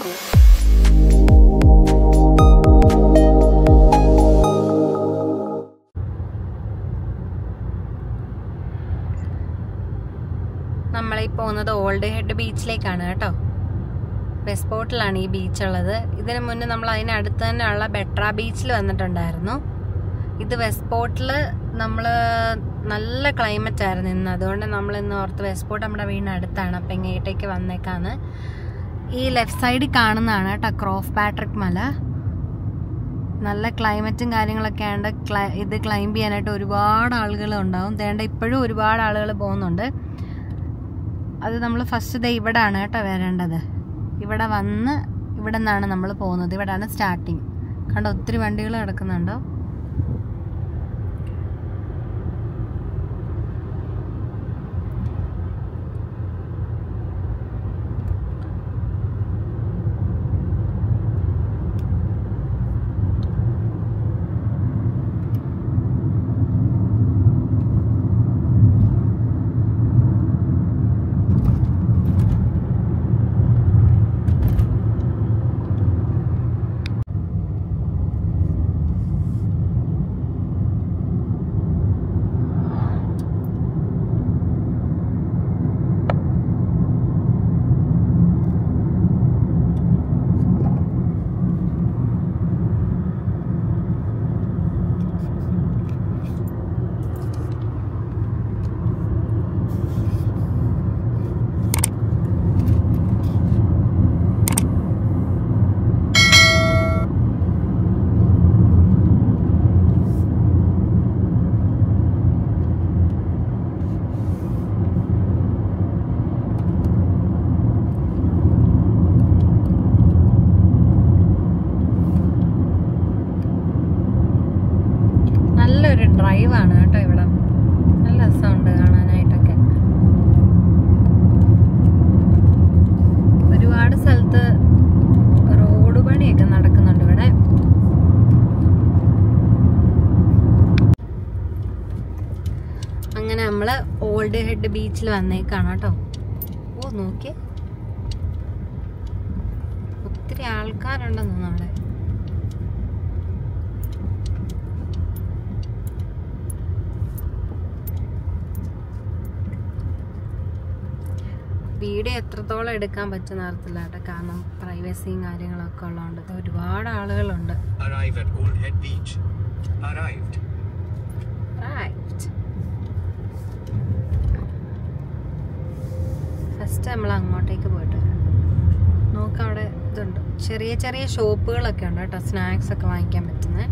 നമ്മളീ പോകുന്നത് old head ബീച്ചിലേക്കാണ് കേട്ടോ വെസ്റ്റ് പോർട്ടിലാണ് ഈ ബീച്ച് ഉള്ളത് ഇതിനു മുന്നേ നമ്മൾ അതിനടുത്ത് തന്നെയുള്ള ബെട്ര ബീച്ചിൽ വന്നിട്ടുണ്ടായിരുന്നു ഇത് വെസ്റ്റ് പോർട്ടിൽ നമ്മൾ നല്ല ക്ലൈമറ്റ് ആയിരുന്നു ഇന്ന് അതുകൊണ്ട് നമ്മൾ ഇന്ന് ഓർത്ത് വെസ്റ്റ് പോർട്ട് നമ്മുടെ വീടിന് അടുത്താണ് അപ്പം ഇങ്ങോട്ടേക്ക് വന്നേക്കാന്ന് ഈ ലെഫ്റ്റ് സൈഡിൽ കാണുന്നതാണ് കേട്ടോ ക്രോഫ് പാട്രിക് മല നല്ല ക്ലൈമറ്റും കാര്യങ്ങളൊക്കെ ആയതുകൊണ്ട് ക്ലൈ ഇത് ക്ലൈംബ് ചെയ്യാനായിട്ട് ഒരുപാട് ആളുകൾ ഉണ്ടാവും തേണ്ട ഇപ്പോഴും ഒരുപാട് ആളുകൾ പോകുന്നുണ്ട് അത് നമ്മൾ ഫസ്റ്റ് ഡേ ഇവിടാണ് കേട്ടോ വരേണ്ടത് ഇവിടെ വന്ന് ഇവിടെ നിന്നാണ് നമ്മൾ പോകുന്നത് ഇവിടാണ് സ്റ്റാർട്ടിങ് കണ്ടോ ഒത്തിരി വണ്ടികൾ കിടക്കുന്നുണ്ടോ നല്ലൊരു ഡ്രൈവാണ് കേട്ടോ ഇവിടെ നല്ല രസമുണ്ട് കാണാനായിട്ടൊക്കെ ഒരുപാട് സ്ഥലത്ത് റോഡ് പണിയൊക്കെ നടക്കുന്നുണ്ട് ഇവിടെ അങ്ങനെ നമ്മള് ഓൾഡ് ഹെഡ് ബീച്ചിൽ വന്നേക്കാണ് കേട്ടോ ഓ നോക്കിയേ ഒത്തിരി ആൾക്കാരുണ്ടെന്ന് തോന്നുന്നു അവിടെ വീഡിയോ എത്രത്തോളം എടുക്കാൻ പറ്റുന്ന അറിയത്തില്ല കേട്ടോ കാരണം പ്രൈവസിയും കാര്യങ്ങളൊക്കെ ഉള്ളതുകൊണ്ട് ഇത് ഒരുപാട് ആളുകളുണ്ട് Arrive at Old Head Beach. Arrived. First നമ്മൾ അങ്ങോട്ടേക്ക് പോയിട്ട് വരാം. നോക്കാം അവിടെ ഇതുണ്ട് ചെറിയ ചെറിയ ഷോപ്പുകളൊക്കെ ഉണ്ട് കേട്ടോ സ്നാക്സ് ഒക്കെ വാങ്ങിക്കാൻ പറ്റുന്നത്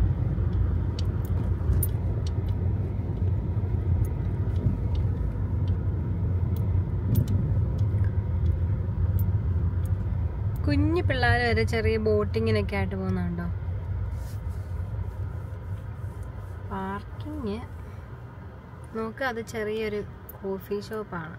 കുഞ്ഞു പിള്ളേർ വരെ ചെറിയ ബോട്ടിങ്ങിനൊക്കെ ആയിട്ട് പോകുന്നുണ്ടോ പാർക്കിങ് നോക്ക് അത് ചെറിയൊരു കോഫി ഷോപ്പാണ്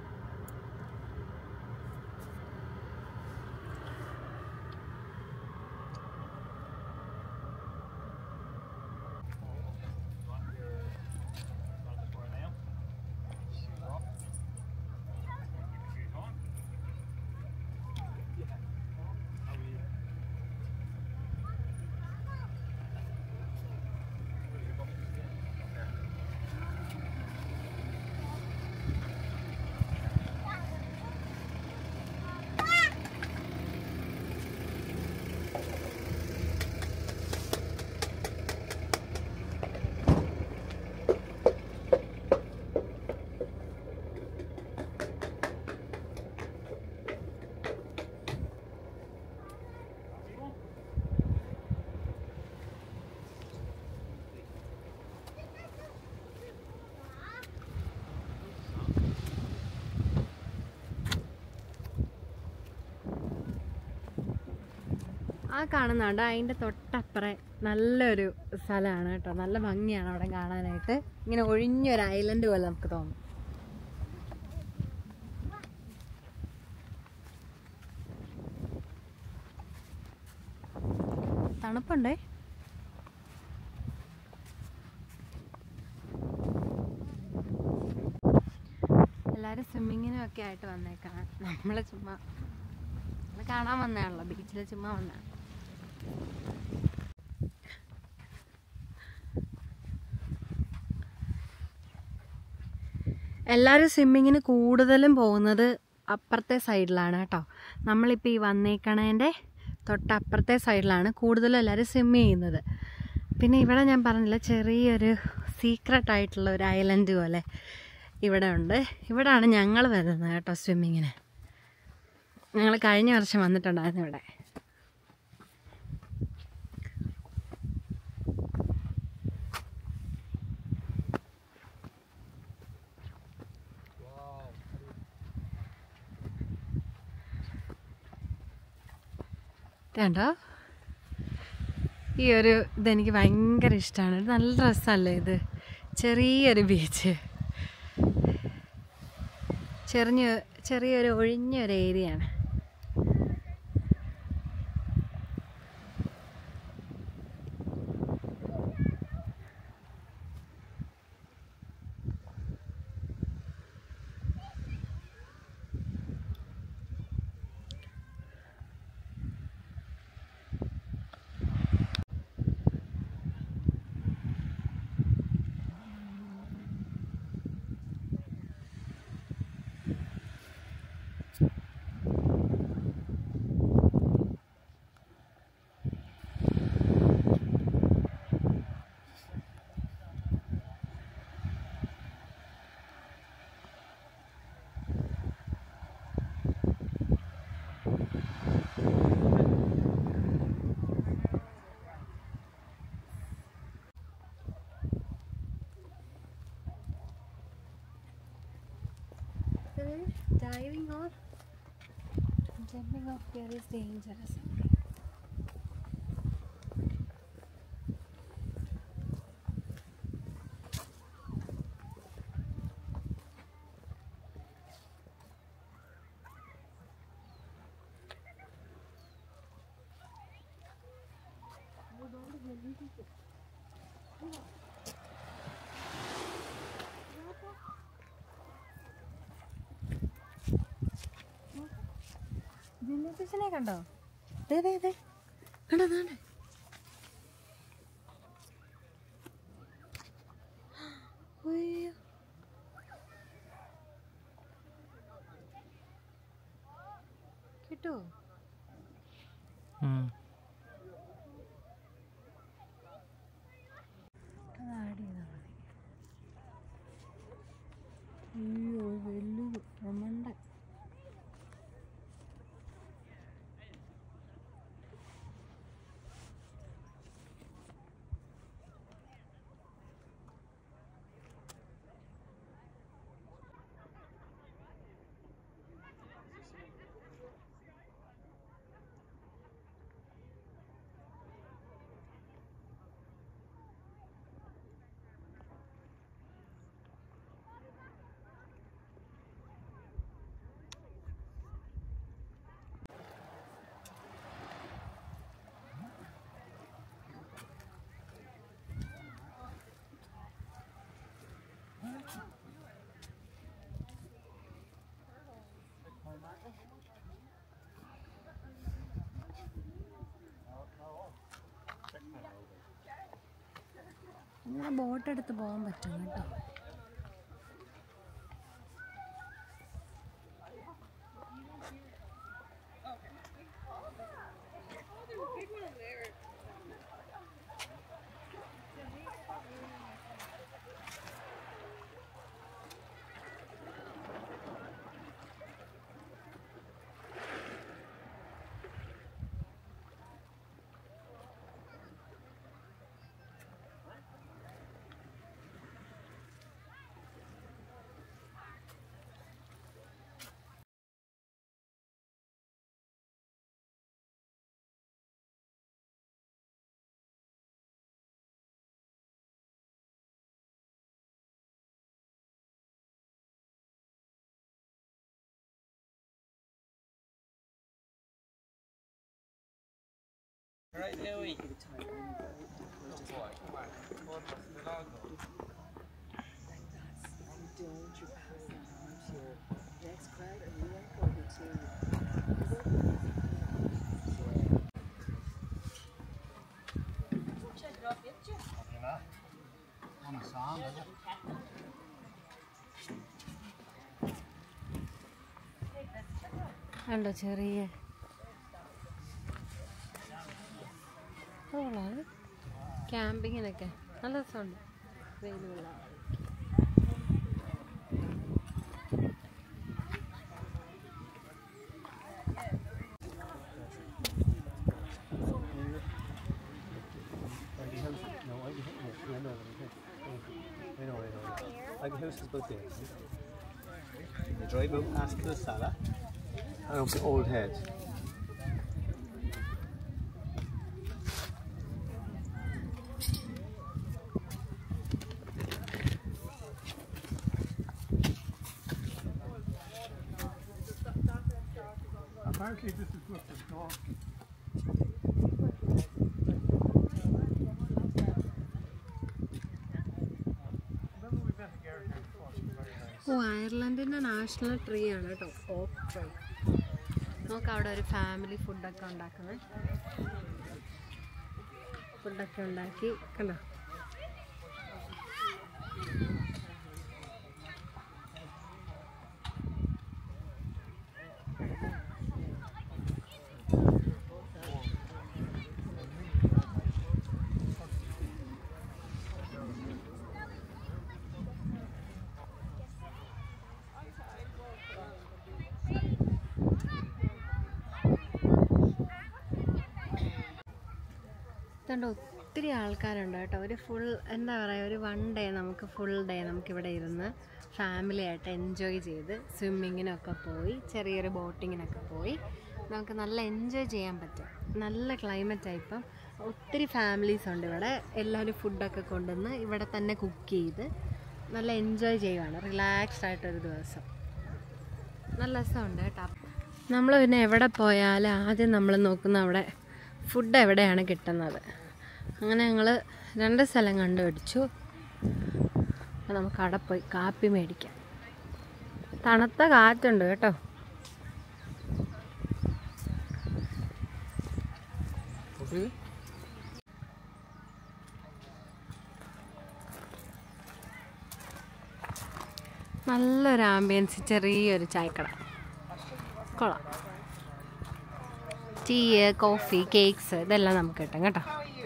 ആ കാണുന്നുണ്ട് അതിൻ്റെ തൊട്ടപ്പുറം നല്ലൊരു സ്ഥലമാണ് കേട്ടോ നല്ല ഭംഗിയാണ് അവിടെ കാണാനായിട്ട് ഇങ്ങനെ ഒഴിഞ്ഞൊരു ഐലൻഡ് പോലെ നമുക്ക് തോന്നും തണുപ്പുണ്ടേ എല്ലാവരും സ്വിമ്മിങ്ങിനും ഒക്കെ ആയിട്ട് വന്നേക്കാണ് നമ്മൾ ചുമ്മാ നമ്മൾ കാണാൻ വന്നതാണല്ലോ ബീച്ചിൽ ചുമ്മാ വന്ന എല്ലാവരും സ്വിമ്മിങ്ങിന് കൂടുതലും പോകുന്നത് അപ്പുറത്തെ സൈഡിലാണ് കേട്ടോ നമ്മളിപ്പോൾ ഈ വന്നേക്കണേൻ്റെ തൊട്ടപ്പുറത്തെ സൈഡിലാണ് കൂടുതലും എല്ലാവരും സ്വിമ്മ് ചെയ്യുന്നത് പിന്നെ ഇവിടെ ഞാൻ പറഞ്ഞില്ല ചെറിയൊരു സീക്രട്ട് ആയിട്ടുള്ള ഒരു ഐലൻഡ് പോലെ ഇവിടെ ഉണ്ട് ഇവിടാണ് ഞങ്ങൾ വരുന്നത് കേട്ടോ സ്വിമ്മിങ്ങിന് ഞങ്ങൾ കഴിഞ്ഞ വർഷം വന്നിട്ടുണ്ടായിരുന്നു ഇവിടെ കണ്ടോ ഈ ഒരു ഇതെനിക്ക് ഭയങ്കര ഇഷ്ടമാണ് നല്ല രസമല്ലേ ഇത് ചെറിയൊരു ബീച്ച് ചെറിയ ചെറിയൊരു ഒഴിഞ്ഞൊരു ഏരിയയാണ് diving or jumping off here is dangerous. ജില്ലി ഫിഷിനെ കണ്ടോ ദേ ദേ ദേ കണ്ടോ ദാണ്ടെ. ഉയ്യോ. കിട്ടുവോ അത് ആഡ് ചെയ്താൽ മതി അയ്യോ വലിയ പ്രമണ്ട നമ്മുടെ ബോട്ട് എടുത്ത് പോകാൻ പറ്റും കേട്ടോ Don't you pass that on to your next card and you are going to കണ്ടോ ചെറിയ ക്യാമ്പിങ്ങിനൊക്കെ നല്ല രസമുണ്ട് വെയിൽ കൊള്ളാൻ No, Ivy House. No, I know, I know, I know. Ivy House is both there. You drive out past the Sala and up to Old Head. Apparently this is what the dog. Remember we met a girl here before, she was very nice. ഓ അയർലൻഡിൻ്റെ national tree ആണ് കേട്ടോ ഓക്ക് tree നമുക്ക് അവിടെ ഒരു family ഫുഡൊക്കെ ഉണ്ടാക്കുന്നത് ഫുഡൊക്കെ ഉണ്ടാക്കി കണ്ടോ ഇതുകൊണ്ട് ഒത്തിരി ആൾക്കാരുണ്ട് കേട്ടോ ഒരു ഫുൾ എന്താ പറയുക ഒരു വൺ ഡേ നമുക്ക് ഫുൾ ഡേ നമുക്കിവിടെ ഇരുന്ന് ഫാമിലി ആയിട്ട് എൻജോയ് ചെയ്ത് സ്വിമ്മിങ്ങിനൊക്കെ പോയി ചെറിയൊരു ബോട്ടിങ്ങിനൊക്കെ പോയി നമുക്ക് നല്ല എൻജോയ് ചെയ്യാൻ പറ്റും നല്ല ക്ലൈമറ്റാണ് ഇപ്പം ഒത്തിരി ഫാമിലീസ് ഉണ്ട് ഇവിടെ എല്ലാവരും ഫുഡൊക്കെ കൊണ്ടുവന്ന് ഇവിടെ തന്നെ കുക്ക് ചെയ്ത് നല്ല എൻജോയ് ചെയ്യുവാണ് റിലാക്സ്ഡ് ആയിട്ടൊരു ദിവസം നല്ല രസമുണ്ട് കേട്ടോ നമ്മൾ പിന്നെ എവിടെ പോയാലും ആദ്യം നമ്മൾ നോക്കുന്ന അവിടെ ഫുഡ് എവിടെയാണ് കിട്ടുന്നത് അങ്ങനെ ഞങ്ങൾ രണ്ട് സ്ഥലം കണ്ടുപിടിച്ചു അപ്പോൾ നമുക്ക് അവിടെ പോയി കാപ്പി മേടിക്കാം തണുത്ത കാറ്റുണ്ട് കേട്ടോ നല്ലൊരു ആംബിയൻസ് ചെറിയൊരു ചായക്കട കൊള്ളാം ടീ കോഫി കേക്ക്സ് ഇതെല്ലാം നമുക്ക് കിട്ടും കേട്ടോ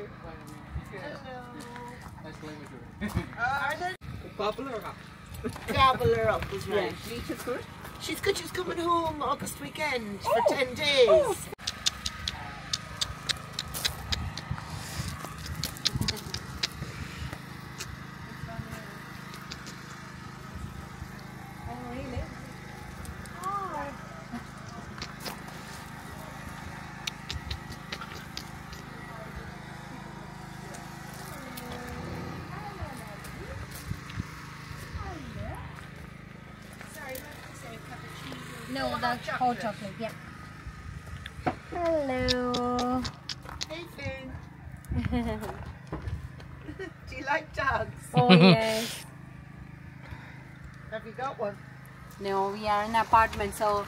Gobble her up was right. She's good. She's good. She's coming home August weekend for ten days. No, that's hot chocolate, yeah. Hello. Hey, Finn. Do you like dogs? Oh, yes. Have you got one? No, we are in an apartment, so.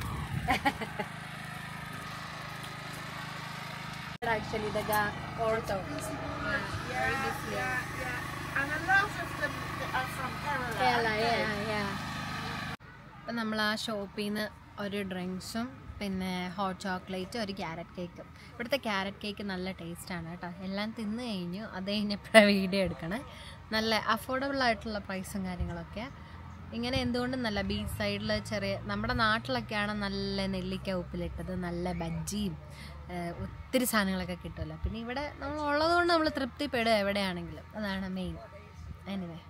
Actually, the guy ortho. Yeah, yeah, yeah. And a lot of them are from Kerala. Kerala, aren't they? yeah, yeah. അപ്പം നമ്മൾ ആ ഷോപ്പിൽ നിന്ന് ഒരു ഡ്രിങ്ക്സും പിന്നെ hot chocolate ഒരു carrot കേക്കും ഇവിടുത്തെ ക്യാരറ്റ് കേക്ക് നല്ല ടേസ്റ്റാണ് കേട്ടോ എല്ലാം തിന്നു കഴിഞ്ഞു അത് കഴിഞ്ഞപ്പോഴാണ് വീഡിയോ എടുക്കണേ നല്ല അഫോർഡബിൾ ആയിട്ടുള്ള പ്രൈസും കാര്യങ്ങളൊക്കെ ഇങ്ങനെ എന്തുകൊണ്ടും നല്ല ബീച്ച് സൈഡിൽ ചെറിയ നമ്മുടെ നാട്ടിലൊക്കെയാണ് നല്ല നെല്ലിക്ക ഉപ്പിലിട്ടത് നല്ല ബജ്ജിയും ഏഹ്, ഒത്തിരി സാധനങ്ങളൊക്കെ കിട്ടുമല്ലോ പിന്നെ ഇവിടെ നമ്മൾ ഉള്ളതുകൊണ്ട് നമ്മൾ തൃപ്തിപ്പെടുക എവിടെയാണെങ്കിലും അതാണ് മെയിൻ എനിവേ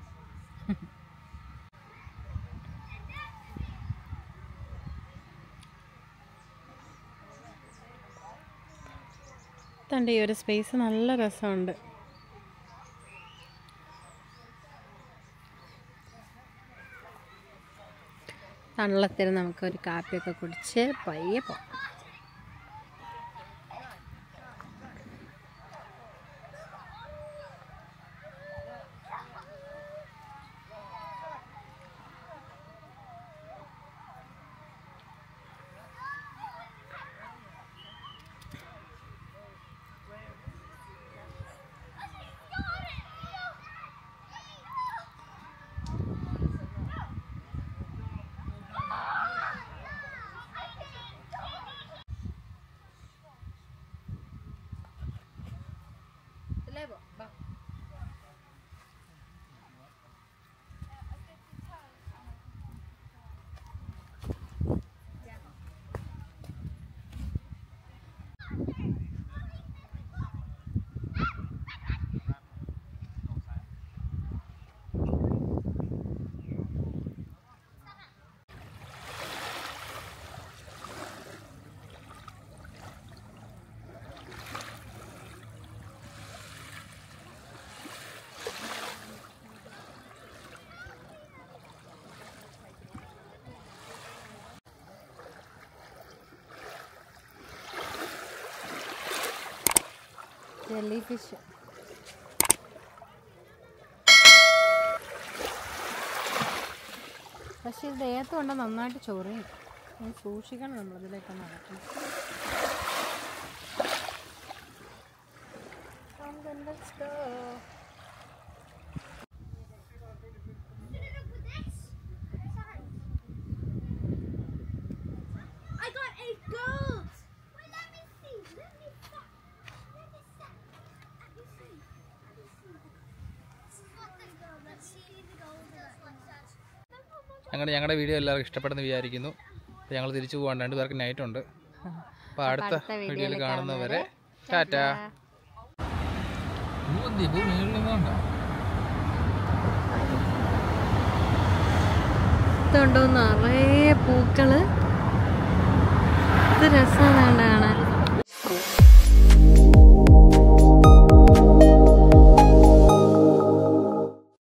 തൻ്റെ ഈ ഒരു സ്പേസ് നല്ല രസമുണ്ട് തണലത്തിൽ നമുക്കൊരു കാപ്പിയൊക്കെ കുടിച്ച് പയ്യെ പോകാം ജെല്ലി ഫിഷ് പക്ഷെ ഇത് ദേഹത്ത് കൊണ്ട് നന്നായിട്ട് ചൊറിയും അത് സൂക്ഷിക്കണം നമ്മളിതിലേക്ക് നടക്കും Let's go. I got eight goals. Wait, let me see. Let me see. Let me see. Let me see. Let me see. This is what the goal. Let's see the goal. അങ്ങനെ ഞങ്ങളുടെ video എല്ലാവർക്കും ഇഷ്ടപ്പെടുന്ന വിചാരിക്കുന്നു അപ്പോൾ ഞങ്ങൾ തിരിച്ചു പോകാൻ രണ്ട് പേർക്ക് നൈറ്റ് ഉണ്ട് അപ്പോൾ അടുത്ത അടുത്ത വീഡിയോയിൽ വീഡിയോയിൽ കാണുന്നവരെ കാണുന്നവരെ ടാറ്റാ ഇതുണ്ടോ നിറയെ പൂക്കള് ഇത് രസമാണ് കാണാൻ